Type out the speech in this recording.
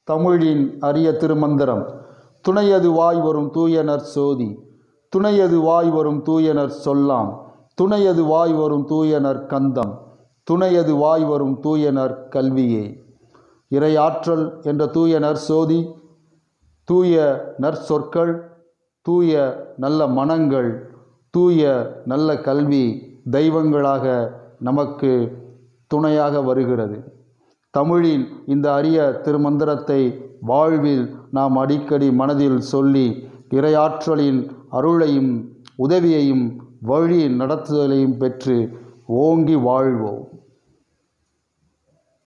தமிழின் அரிய திருமந்திரம் துணையது வாய் வரும் தூயனர் சோதி துணையது வாய் வரும் தூயனர் சொல்லாம் துணையது வாய் வரும் தூயனர் கந்தம் துணையது வாய் வரும் தூயனர் கல்வியே இறையாற்றல் என்ற தூயனர் சோதி தூய நற்சொற்கள் தூய நல்ல மனங்கள் தூய நல்ல கல்வி தெய்வங்களாக நமக்கு துணையாக வருகிறது தமிழின் இந்த அரிய திருமந்திரத்தை வாழ்வில் நாம் அடிக்கடி மனதில் சொல்லி இறையாற்றலின் அருளையும் உதவியையும் வழி நடத்துதலையும் பெற்று ஓங்கி வாழ்வோம்